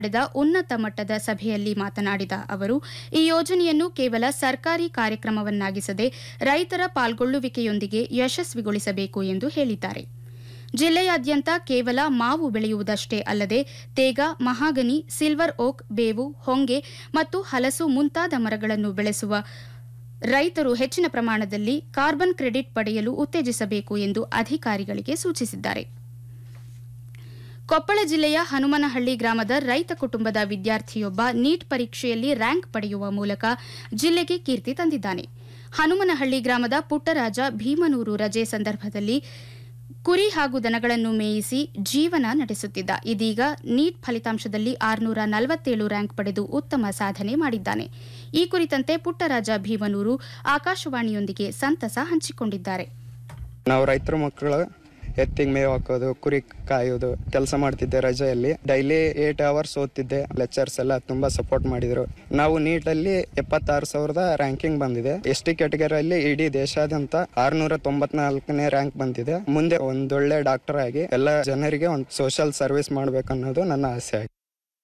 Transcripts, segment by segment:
ನಡೆದ ಉನ್ನತ ಮಟ್ಟದ ಸಭೆಯಲ್ಲಿ ಮಾತನಾಡಿದ ಅವರು ಈ ಯೋಜನೆಯನ್ನು ಕೇವಲ ಸರ್ಕಾರಿ ಕಾರ್ಯಕ್ರಮವನ್ನಾಗಿಸದೆ ರೈತರ ಪಾಲ್ಗೊಳ್ಳುವಿಕೆಯೊಂದಿಗೆ ಯಶಸ್ವಿಗೊಳಿಸಬೇಕು ಎಂದು ಹೇಳಿದ್ದಾರೆ ಜಿಲ್ಲೆಯಾದ್ಯಂತ ಕೇವಲ ಮಾವು ಬೆಳೆಯುವುದಷ್ಟೇ ಅಲ್ಲದೆ ತೇಗ ಮಹಾಗನಿ ಸಿಲ್ವರ್ ಓಕ್ ಬೇವು ಹೊಂಗೆ ಮತ್ತು ಹಲಸು ಮುಂತಾದ ಮರಗಳನ್ನು ಬೆಳೆಸುವ ರೈತರು ಹೆಚ್ಚಿನ ಪ್ರಮಾಣದಲ್ಲಿ ಕಾರ್ಬನ್ ಕ್ರೆಡಿಟ್ ಪಡೆಯಲು ಉತ್ತೇಜಿಸಬೇಕು ಎಂದು ಅಧಿಕಾರಿಗಳಿಗೆ ಸೂಚಿಸಿದ್ದಾರೆ ಕೊಪ್ಪಳ ಜಿಲ್ಲೆಯ ಹನುಮನಹಳ್ಳಿ ಗ್ರಾಮದ ರೈತ ಕುಟುಂಬದ ವಿದ್ಯಾರ್ಥಿಯೊಬ್ಬ ನೀಟ್ ಪರೀಕ್ಷೆಯಲ್ಲಿ ರ್ಯಾಂಕ್ ಪಡೆಯುವ ಮೂಲಕ ಜಿಲ್ಲೆಗೆ ಕೀರ್ತಿ ತಂದಿದ್ದಾನೆ ಹನುಮನಹಳ್ಳಿ ಗ್ರಾಮದ ಪುಟ್ಟರಾಜ ಭೀಮನೂರು ರಜೆ ಸಂದರ್ಭದಲ್ಲಿ ಕುರಿ ಹಾಗೂ ದನಗಳನ್ನು ಮೇಯಿಸಿ ಜೀವನ ನಡೆಸುತ್ತಿದ್ದ ಇದೀಗ ನೀಟ್ ಫಲಿತಾಂಶದಲ್ಲಿ ಆರುನೂರ ನಲವತ್ತೇಳು ರ್ಯಾಂಕ್ ಪಡೆದು ಉತ್ತಮ ಸಾಧನೆ ಮಾಡಿದ್ದಾನೆ ಈ ಕುರಿತಂತೆ ಪುಟ್ಟರಾಜ ಭೀಮನೂರು ಆಕಾಶವಾಣಿಯೊಂದಿಗೆ ಸಂತಸ ಹಂಚಿಕೊಂಡಿದ್ದಾರೆ ನಾವು ರೈತರ ಮಕ್ಕಳು ಎತ್ತಿಗೆ ಮೇವು ಹಾಕೋದು ಕುರಿ ಕಾಯೋದು ಕೆಲಸ ಮಾಡ್ತಿದ್ದೆ ರಜೆಯಲ್ಲಿ ಡೈಲಿ ಏಟ್ ಅವರ್ಸ್ ಓದ್ತಿದ್ದೆ ಲೆಕ್ಚರ್ಸ್ ಎಲ್ಲ ತುಂಬಾ ಸಪೋರ್ಟ್ ಮಾಡಿದ್ರು ನಾವು ನೀಟಲ್ಲಿ ಎಪ್ಪತ್ತಾರು ಸಾವಿರದ ರ್ಯಾಂಕಿಂಗ್ ಬಂದಿದೆ ಎಸ್ ಟಿ ಕ್ಯಾಟಗರಿಯಲ್ಲಿ ಇಡೀ ದೇಶಾದ್ಯಂತ ಆರ್ನೂರ ತೊಂಬತ್ನಾಲ್ಕನೇ ರ್ಯಾಂಕ್ ಬಂದಿದೆ ಮುಂದೆ ಒಂದೊಳ್ಳೆ ಡಾಕ್ಟರ್ ಆಗಿ ಎಲ್ಲ ಜನರಿಗೆ ಒಂದು ಸೋಷಿಯಲ್ ಸರ್ವಿಸ್ ಮಾಡ್ಬೇಕನ್ನೋದು ನನ್ನ ಆಸೆ ಆಗಿದೆ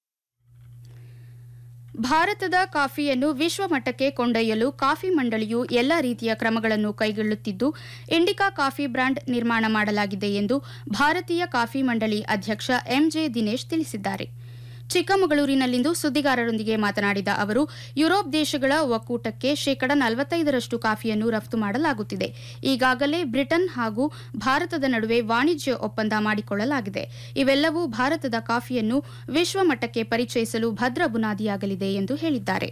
ಭಾರತದ ಕಾಫಿಯನ್ನು ವಿಶ್ವಮಟ್ಟಕ್ಕೆ ಕೊಂಡೊಯ್ಯಲು ಕಾಫಿ ಮಂಡಳಿಯು ಎಲ್ಲ ರೀತಿಯ ಕ್ರಮಗಳನ್ನು ಕೈಗೊಳ್ಳುತ್ತಿದ್ದು ಇಂಡಿಕಾ ಕಾಫಿ ಬ್ರ್ಯಾಂಡ್ ನಿರ್ಮಾಣ ಮಾಡಲಾಗಿದೆ ಎಂದು ಭಾರತೀಯ ಕಾಫಿ ಮಂಡಳಿ ಅಧ್ಯಕ್ಷ ಎಂಜೆ ದಿನೇಶ್ ತಿಳಿಸಿದ್ದಾರೆ ಚಿಕ್ಕಮಗಳೂರಿನಲ್ಲಿಂದು ಸುದ್ದಿಗಾರರೊಂದಿಗೆ ಮಾತನಾಡಿದ ಅವರು ಯುರೋಪ್ ದೇಶಗಳ ಒಕ್ಕೂಟಕ್ಕೆ ಶೇಕಡ ನಲವತ್ತೈದರಷ್ಟು ಕಾಫಿಯನ್ನು ರಫ್ತು ಮಾಡಲಾಗುತ್ತಿದೆ ಈಗಾಗಲೇ ಬ್ರಿಟನ್ ಹಾಗೂ ಭಾರತದ ನಡುವೆ ವಾಣಿಜ್ಯ ಒಪ್ಪಂದ ಮಾಡಿಕೊಳ್ಳಲಾಗಿದೆ ಇವೆಲ್ಲವೂ ಭಾರತದ ಕಾಫಿಯನ್ನು ವಿಶ್ವಮಟ್ಟಕ್ಕೆ ಪರಿಚಯಿಸಲು ಭದ್ರ ಬುನಾದಿಯಾಗಲಿದೆ ಎಂದು ಹೇಳಿದ್ದಾರೆ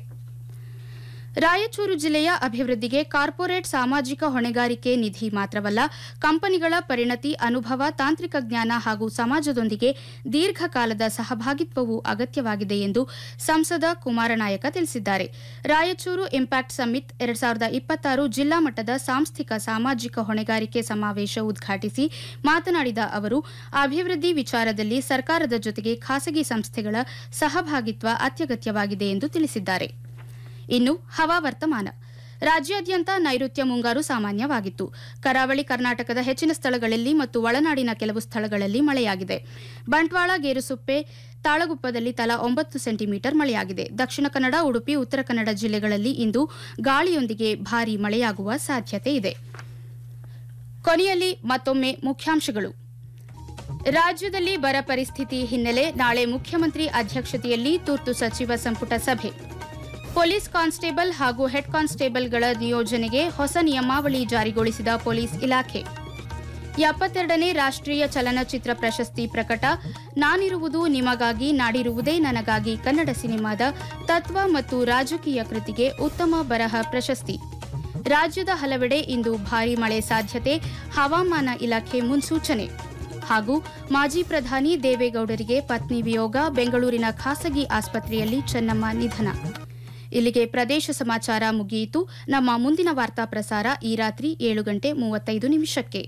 ರಾಯಚೂರು ಜಿಲ್ಲೆಯ ಅಭಿವೃದ್ಧಿಗೆ ಕಾರ್ಪೊರೇಟ್ ಸಾಮಾಜಿಕ ಹೊಣೆಗಾರಿಕೆ ನಿಧಿ ಮಾತ್ರವಲ್ಲ ಕಂಪನಿಗಳ ಪರಿಣತಿ ಅನುಭವ ತಾಂತ್ರಿಕ ಜ್ಞಾನ ಹಾಗೂ ಸಮಾಜದೊಂದಿಗೆ ದೀರ್ಘಕಾಲದ ಸಹಭಾಗಿತ್ವವೂ ಅಗತ್ಯವಾಗಿದೆ ಎಂದು ಸಂಸದ ಕುಮಾರನಾಯಕ ತಿಳಿಸಿದ್ದಾರೆ ರಾಯಚೂರು ಇಂಪ್ಯಾಕ್ಟ್ ಸಮ್ಮಿಟ್ ಎರಡ್ ಸಾವಿರದ ಇಪ್ಪತ್ತಾರು ಜಿಲ್ಲಾ ಮಟ್ಟದ ಸಾಂಸ್ಥಿಕ ಸಾಮಾಜಿಕ ಹೊಣೆಗಾರಿಕೆ ಸಮಾವೇಶ ಉದ್ಘಾಟಿಸಿ ಮಾತನಾಡಿದ ಅವರು ಅಭಿವೃದ್ಧಿ ವಿಚಾರದಲ್ಲಿ ಸರ್ಕಾರದ ಜೊತೆಗೆ ಖಾಸಗಿ ಸಂಸ್ಥೆಗಳ ಸಹಭಾಗಿತ್ವ ಅತ್ಯಗತ್ಯವಾಗಿದೆ ಎಂದು ತಿಳಿಸಿದ್ದಾರೆ ಇನ್ನು ಹವಾವರ್ತಮಾನ ರಾಜ್ಯಾದ್ಯಂತ ನೈಋತ್ಯ ಮುಂಗಾರು ಸಾಮಾನ್ಯವಾಗಿತ್ತು ಕರಾವಳಿ ಕರ್ನಾಟಕದ ಹೆಚ್ಚಿನ ಸ್ಥಳಗಳಲ್ಲಿ ಮತ್ತು ಒಳನಾಡಿನ ಕೆಲವು ಸ್ಥಳಗಳಲ್ಲಿ ಮಳೆಯಾಗಿದೆ ಬಂಟ್ವಾಳ ಗೇರುಸುಪ್ಪೆ ತಾಳಗುಪ್ಪದಲ್ಲಿ ತಲಾ ಒಂಬತ್ತು ಸೆಂಟಿಮೀಟರ್ ಮಳೆಯಾಗಿದೆ ದಕ್ಷಿಣ ಕನ್ನಡ ಉಡುಪಿ ಉತ್ತರ ಕನ್ನಡ ಜಿಲ್ಲೆಗಳಲ್ಲಿ ಇಂದು ಗಾಳಿಯೊಂದಿಗೆ ಭಾರೀ ಮಳೆಯಾಗುವ ಸಾಧ್ಯತೆ ಇದೆ ಕೊನೆಯಲ್ಲಿ ಮತ್ತೊಮ್ಮೆ ಮುಖ್ಯಾಂಶಗಳು ರಾಜ್ಯದಲ್ಲಿ ಬರ ಪರಿಸ್ಥಿತಿ ಹಿನ್ನೆಲೆ ನಾಳೆ ಮುಖ್ಯಮಂತ್ರಿ ಅಧ್ಯಕ್ಷತೆಯಲ್ಲಿ ತುರ್ತು ಸಚಿವ ಸಂಪುಟ ಸಭೆ ಪೊಲೀಸ್ ಕಾನ್ಸ್ಟೇಬಲ್ ಹಾಗೂ ಹೆಡ್ ಕಾನ್ಸ್ಟೇಬಲ್ಗಳ ನಿಯೋಜನೆಗೆ ಹೊಸ ನಿಯಮಾವಳಿ ಜಾರಿಗೊಳಿಸಿದ ಪೊಲೀಸ್ ಇಲಾಖೆ ಎಪ್ಪತ್ತೆರಡನೇ ರಾಷ್ಟ್ರೀಯ ಚಲನಚಿತ್ರ ಪ್ರಶಸ್ತಿ ಪ್ರಕಟ ನಾನಿರುವುದು ನಿಮಗಾಗಿ ನಾಡಿರುವುದೇ ನನಗಾಗಿ ಕನ್ನಡ ಸಿನಿಮಾದ ತತ್ವ ಮತ್ತು ರಾಜಕೀಯ ಕೃತಿಗೆ ಉತ್ತಮ ಬರಹ ಪ್ರಶಸ್ತಿ ರಾಜ್ಯದ ಹಲವೆಡೆ ಇಂದು ಭಾರೀ ಮಳೆ ಸಾಧ್ಯತೆ ಹವಾಮಾನ ಇಲಾಖೆ ಮುನ್ಸೂಚನೆ ಹಾಗೂ ಮಾಜಿ ಪ್ರಧಾನಿ ದೇವೇಗೌಡರಿಗೆ ಪತ್ನಿ ವಿಯೋಗ ಬೆಂಗಳೂರಿನ ಖಾಸಗಿ ಆಸ್ಪತ್ರೆಯಲ್ಲಿ ಚೆನ್ನಮ್ಮ ನಿಧನ ಇಲ್ಲಿಗೆ ಪ್ರದೇಶ ಸಮಾಚಾರ ಮುಗಿಯಿತು ನಮ್ಮ ಮುಂದಿನ ವಾರ್ತಾ ಪ್ರಸಾರ ಈ ರಾತ್ರಿ ಏಳು ಗಂಟೆ ಮೂವತ್ತೈದು ನಿಮಿಷಕ್ಕೆ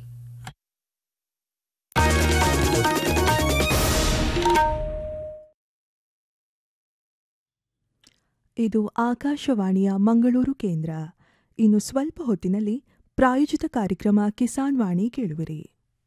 ಇದು ಆಕಾಶವಾಣಿಯ ಮಂಗಳೂರು ಕೇಂದ್ರ ಇನ್ನು ಸ್ವಲ್ಪ ಹೊತ್ತಿನಲ್ಲಿ ಪ್ರಾಯೋಜಿತ ಕಾರ್ಯಕ್ರಮ ಕಿಸಾನ್ ವಾಣಿ ಕೇಳುವಿರಿ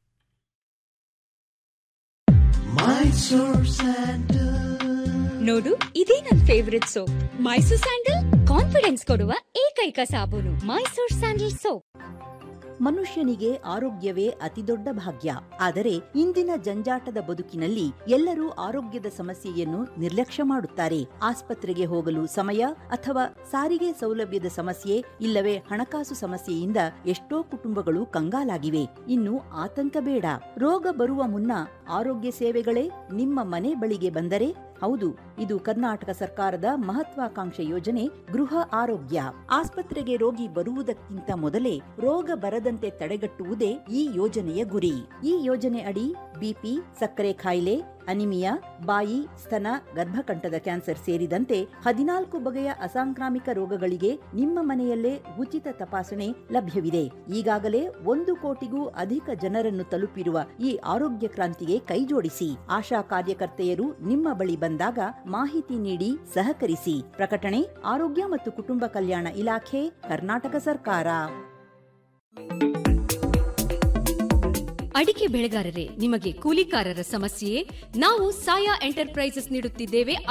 ನೋಡು ಇದೇ ನನ್ favourite soap Mysore sandal confidence ಕೊಡುವ ಏಕೈಕ ಸಾಬೂನು ಮೈಸೂರ್ ಸ್ಯಾಂಡಲ್ ಸೋಪ್ ಮನುಷ್ಯನಿಗೆ ಆರೋಗ್ಯವೇ ಅತಿದೊಡ್ಡ ಭಾಗ್ಯ ಆದರೆ ಇಂದಿನ ಜಂಜಾಟದ ಬದುಕಿನಲ್ಲಿ ಎಲ್ಲರೂ ಆರೋಗ್ಯದ ಸಮಸ್ಯೆಯನ್ನು ನಿರ್ಲಕ್ಷ್ಯ ಮಾಡುತ್ತಾರೆ ಆಸ್ಪತ್ರೆಗೆ ಹೋಗಲು ಸಮಯ ಅಥವಾ ಸಾರಿಗೆ ಸೌಲಭ್ಯದ ಸಮಸ್ಯೆ ಇಲ್ಲವೇ ಹಣಕಾಸು ಸಮಸ್ಯೆಯಿಂದ ಎಷ್ಟೋ ಕುಟುಂಬಗಳು ಕಂಗಾಲಾಗಿವೆ ಇನ್ನು ಆತಂಕ ಬೇಡ ರೋಗ ಬರುವ ಮುನ್ನ ಆರೋಗ್ಯ ಸೇವೆಗಳೇ ನಿಮ್ಮ ಮನೆ ಬಳಿಗೆ ಬಂದರೆ ಹೌದು ಇದು ಕರ್ನಾಟಕ ಸರ್ಕಾರದ ಮಹತ್ವಾಕಾಂಕ್ಷೆ ಯೋಜನೆ ಗೃಹ ಆರೋಗ್ಯ ಆಸ್ಪತ್ರೆಗೆ ರೋಗಿ ಬರುವುದಕ್ಕಿಂತ ಮೊದಲೇ ರೋಗ ಬರದಂತೆ ತಡೆಗಟ್ಟುವುದೇ ಈ ಯೋಜನೆಯ ಗುರಿ ಈ ಯೋಜನೆ ಅಡಿ ಬಿಪಿ ಸಕ್ಕರೆ ಕಾಯಿಲೆ ಅನಿಮಿಯಾ ಬಾಯಿ ಸ್ತನ ಗರ್ಭಕಂಠದ ಕ್ಯಾನ್ಸರ್ ಸೇರಿದಂತೆ ಹದಿನಾಲ್ಕು ಬಗೆಯ ಅಸಾಂಕ್ರಾಮಿಕ ರೋಗಗಳಿಗೆ ನಿಮ್ಮ ಮನೆಯಲ್ಲೇ ಉಚಿತ ತಪಾಸಣೆ ಲಭ್ಯವಿದೆ ಈಗಾಗಲೇ ಒಂದು ಕೋಟಿಗೂ ಅಧಿಕ ಜನರನ್ನು ತಲುಪಿರುವ ಈ ಆರೋಗ್ಯ ಕ್ರಾಂತಿಗೆ ಕೈಜೋಡಿಸಿ ಆಶಾ ಕಾರ್ಯಕರ್ತೆಯರು ನಿಮ್ಮ ಬಳಿ ಬಂದಾಗ ಮಾಹಿತಿ ನೀಡಿ ಸಹಕರಿಸಿ ಪ್ರಕಟಣೆ ಆರೋಗ್ಯ ಮತ್ತು ಕುಟುಂಬ ಕಲ್ಯಾಣ ಇಲಾಖೆ ಕರ್ನಾಟಕ ಸರ್ಕಾರ ಅಡಿಕೆ ಬೆಳೆಗಾರರೇ ನಿಮಗೆ ಕೂಲಿಕಾರರ ಸಮಸ್ಯೆಯೇ ನಾವು ಸಾಯಾ ಎಂಟರ್ಪ್ರೈಸಸ್ ನೀಡುತ್ತಿದ್ದೇವೆ